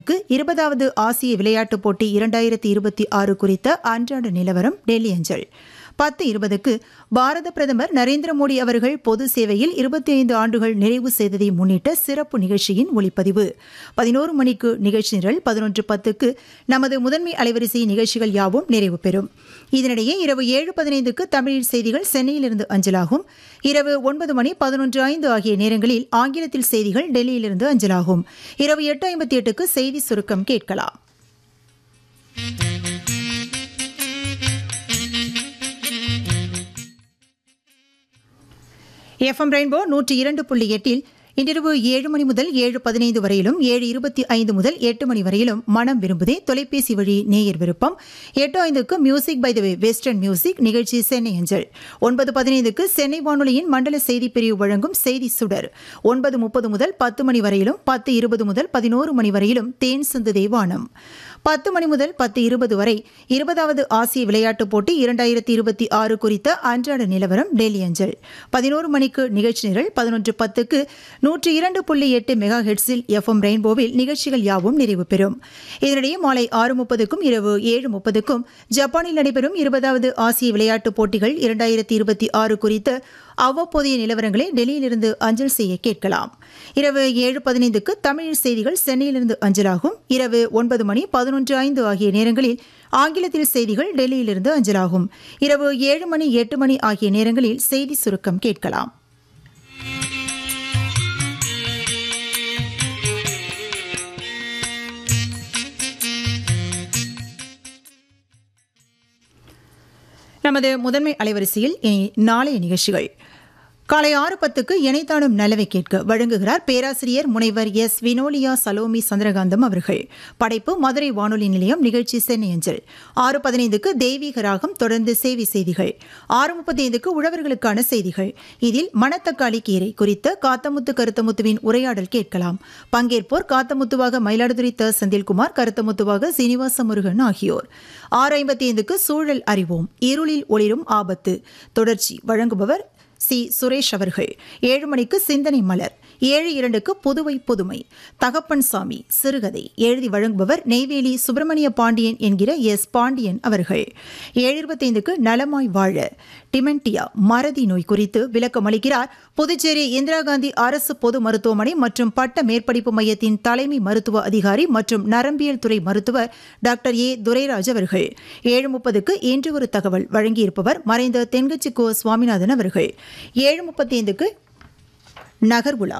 க்கு இருபதாவது ஆசிய விளையாட்டுப் போட்டி இரண்டாயிரத்தி இருபத்தி ஆறு குறித்த அன்றாட நிலவரம் டெல்லி அஞ்சல் பத்து இருபதுக்கு பாரத பிரதமர் நரேந்திர மோடி அவர்கள் பொது சேவையில் இருபத்தி ஐந்து ஆண்டுகள் நிறைவு செய்ததை முன்னிட்ட சிறப்பு நிகழ்ச்சியின் ஒளிப்பதிவு பதினோரு மணிக்கு நிகழ்ச்சி நிரல் பதினொன்று பத்துக்கு நமது முதன்மை அலைவரிசை நிகழ்ச்சிகள் யாவும் நிறைவு பெறும் இதனிடையே இரவு ஏழு பதினைந்துக்கு தமிழில் செய்திகள் சென்னையிலிருந்து அஞ்சலாகும் இரவு ஒன்பது மணி பதினொன்று ஐந்து ஆகிய நேரங்களில் ஆங்கிலத்தில் செய்திகள் டெல்லியிலிருந்து அஞ்சலாகும் இரவு எட்டு ஐம்பத்தி எட்டுக்கு செய்தி சுருக்கம் கேட்கலாம் எஃப்எம் ரெயின்போ நூற்றி இரண்டு புள்ளி எட்டில் இன்றிரவு ஏழு மணி முதல் ஏழு பதினைந்து வரையிலும் ஏழு இருபத்தி ஐந்து முதல் எட்டு மணி வரையிலும் மனம் விரும்புதே தொலைபேசி வழி நேயர் விருப்பம் எட்டு ஐந்துக்கு music by the way western music நிகழ்ச்சி சென்னை அஞ்சல் ஒன்பது பதினைந்துக்கு சென்னை வானொலியின் மண்டல செய்தி பிரிவு வழங்கும் செய்தி சுடர் ஒன்பது முப்பது முதல் பத்து மணி வரையிலும் பத்து இருபது முதல் பதினோரு மணி வரையிலும் தேன் சிந்து தேவானம் பத்து மணி முதல் பத்து இருபது வரை இருபதாவது ஆசிய விளையாட்டுப் போட்டி இரண்டாயிரத்தி இருபத்தி ஆறு குறித்த அன்றாட நிலவரம் டெல்லி அஞ்சல் பதினோரு மணிக்கு நிகழ்ச்சி நிரல் பதினொன்று பத்துக்கு நூற்றி இரண்டு புள்ளி எட்டு மெகா ஹெட்ஸில் எஃப்எம் ரெயின்போவில் நிகழ்ச்சிகள் யாவும் நிறைவு பெறும் இதனிடையே மாலை ஆறு முப்பதுக்கும் இரவு ஏழு முப்பதுக்கும் ஜப்பானில் நடைபெறும் இருபதாவது ஆசிய விளையாட்டுப் போட்டிகள் இரண்டாயிரத்தி இருபத்தி ஆறு குறித்த அவ்வப்போதைய நிலவரங்களை டெல்லியிலிருந்து அஞ்சல் செய்ய கேட்கலாம் இரவு ஏழு பதினைந்துக்கு தமிழ் செய்திகள் சென்னையிலிருந்து அஞ்சலாகும் இரவு ஒன்பது மணி பதினொன்று ஐந்து ஆகிய நேரங்களில் ஆங்கிலத்தில் செய்திகள் டெல்லியிலிருந்து அஞ்சலாகும் இரவு ஏழு மணி எட்டு மணி ஆகிய நேரங்களில் செய்தி சுருக்கம் கேட்கலாம் நமது முதன்மை அலைவரிசையில் இனி நாளைய நிகழ்ச்சிகள் காலை ஆறு பத்துக்கு இணைத்தாடும் நலவை கேட்க வழங்குகிறார் பேராசிரியர் முனைவர் எஸ் வினோலியா சலோமி சந்திரகாந்தம் அவர்கள் படைப்பு மதுரை வானொலி நிலையம் நிகழ்ச்சி சென்னை அஞ்சல் ஆறு பதினைந்துக்கு தெய்வீக ராகம் தொடர்ந்து சேவை செய்திகள் ஆறு முப்பத்தைந்துக்கு உழவர்களுக்கான செய்திகள் இதில் மணத்தக்காளி கீரை குறித்த காத்தமுத்து கருத்தமுத்துவின் உரையாடல் கேட்கலாம் பங்கேற்போர் காத்தமுத்துவாக மயிலாடுதுறை த செந்தில்குமார் கருத்தமுத்துவாக சீனிவாச முருகன் ஆகியோர் ஆறு ஐம்பத்தி ஐந்துக்கு சூழல் அறிவோம் இருளில் ஒளிரும் ஆபத்து தொடர்ச்சி வழங்குபவர் சி சுரேஷ் அவர்கள் ஏழு மணிக்கு சிந்தனை மலர் ஏழு இரண்டுக்கு புதுவை புதுமை தகப்பன் சாமி சிறுகதை எழுதி வழங்குபவர் நெய்வேலி சுப்பிரமணிய பாண்டியன் என்கிற எஸ் பாண்டியன் அவர்கள் ஏழு இருபத்தைந்துக்கு நலமாய் வாழ டிமென்டியா மறதி நோய் குறித்து விளக்கம் அளிக்கிறார் புதுச்சேரி இந்திரா காந்தி அரசு பொது மருத்துவமனை மற்றும் பட்ட மேற்படிப்பு மையத்தின் தலைமை மருத்துவ அதிகாரி மற்றும் நரம்பியல் துறை மருத்துவர் டாக்டர் ஏ துரைராஜ் அவர்கள் ஏழு முப்பதுக்கு இன்று ஒரு தகவல் வழங்கியிருப்பவர் மறைந்த தென்கட்சி கோ சுவாமிநாதன் அவர்கள் ஏழு முப்பத்தி ஐந்துக்கு நகர் உலா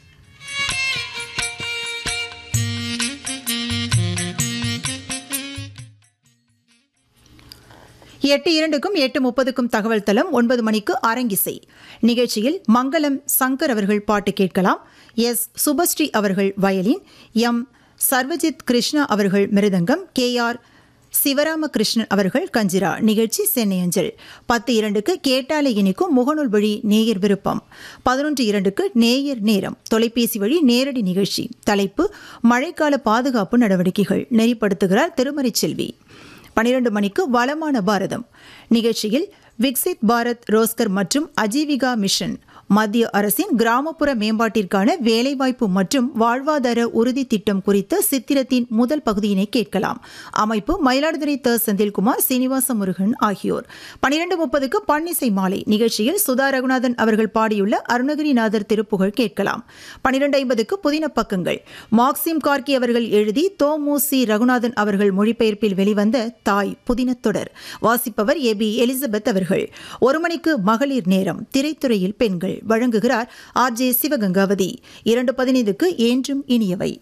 எட்டு இரண்டுக்கும் எட்டு முப்பதுக்கும் தகவல் தளம் ஒன்பது மணிக்கு அரங்கிசை நிகழ்ச்சியில் மங்களம் சங்கர் அவர்கள் பாட்டு கேட்கலாம் எஸ் சுபஸ்ரீ அவர்கள் வயலின் எம் சர்வஜித் கிருஷ்ணா அவர்கள் மிருதங்கம் கே ஆர் சிவராமகிருஷ்ணன் அவர்கள் கஞ்சிரா நிகழ்ச்சி சென்னை அஞ்சல் பத்து இரண்டுக்கு கேட்டாலே இனிக்கும் முகநூல் வழி நேயர் விருப்பம் பதினொன்று இரண்டுக்கு நேயர் நேரம் தொலைபேசி வழி நேரடி நிகழ்ச்சி தலைப்பு மழைக்கால பாதுகாப்பு நடவடிக்கைகள் நெறிப்படுத்துகிறார் திருமறை செல்வி பனிரெண்டு மணிக்கு வளமான பாரதம் நிகழ்ச்சியில் விக்சித் பாரத் ரோஸ்கர் மற்றும் அஜீவிகா மிஷன் மத்திய அரசின் கிராமப்புற மேம்பாட்டிற்கான வேலைவாய்ப்பு மற்றும் வாழ்வாதார உறுதி திட்டம் குறித்த சித்திரத்தின் முதல் பகுதியினை கேட்கலாம் அமைப்பு மயிலாடுதுறை த செந்தில்குமார் சீனிவாச முருகன் ஆகியோர் பனிரெண்டு முப்பதுக்கு பன்னிசை மாலை நிகழ்ச்சியில் சுதா ரகுநாதன் அவர்கள் பாடியுள்ள அருணகிரிநாதர் திருப்புகழ் கேட்கலாம் பனிரெண்டு ஐம்பதுக்கு புதின பக்கங்கள் மார்க்சிம் கார்கி அவர்கள் எழுதி தோமு சி ரகுநாதன் அவர்கள் மொழிபெயர்ப்பில் வெளிவந்த தாய் புதின தொடர் வாசிப்பவர் ஏ பி எலிசபெத் அவர்கள் ஒரு மணிக்கு மகளிர் நேரம் திரைத்துறையில் பெண்கள் வழங்குகிறார் ஆர் ஜே சிவகங்காவதி இரண்டு பதினைந்துக்கு என்றும் இனியவை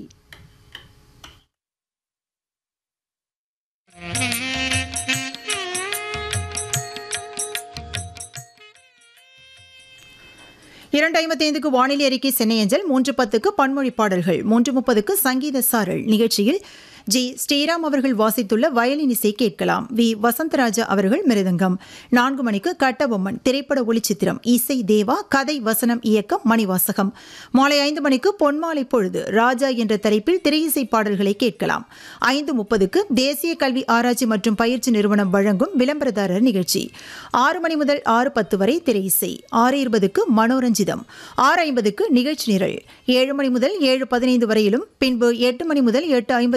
இரண்டு ஐம்பத்தி ஐந்துக்கு வானிலை அறிக்கை சென்னை அஞ்சல் மூன்று பத்துக்கு பன்மொழி பாடல்கள் மூன்று முப்பதுக்கு சங்கீத சாரல் நிகழ்ச்சியில் ஜி ஸ்ரீராம் அவர்கள் வாசித்துள்ள வயலின் இசை கேட்கலாம் வி வசந்தராஜா அவர்கள் மிருதங்கம் நான்கு மணிக்கு கட்டபொம்மன் திரைப்பட ஒளிச்சித்திரம் இசை தேவா கதை வசனம் இயக்கம் மணிவாசகம் மாலை ஐந்து மணிக்கு பொன்மாலை பொழுது ராஜா என்ற தலைப்பில் திரையிசை பாடல்களை கேட்கலாம் ஐந்து முப்பதுக்கு தேசிய கல்வி ஆராய்ச்சி மற்றும் பயிற்சி நிறுவனம் வழங்கும் விளம்பரதாரர் நிகழ்ச்சி ஆறு மணி முதல் ஆறு பத்து வரை திரையிசை ஆறு இருபதுக்கு மனோரஞ்சிதம் ஆறு ஐம்பதுக்கு நிகழ்ச்சி நிரல் ஏழு மணி முதல் ஏழு பதினைந்து வரையிலும் பின்பு எட்டு மணி முதல் எட்டு ஐம்பது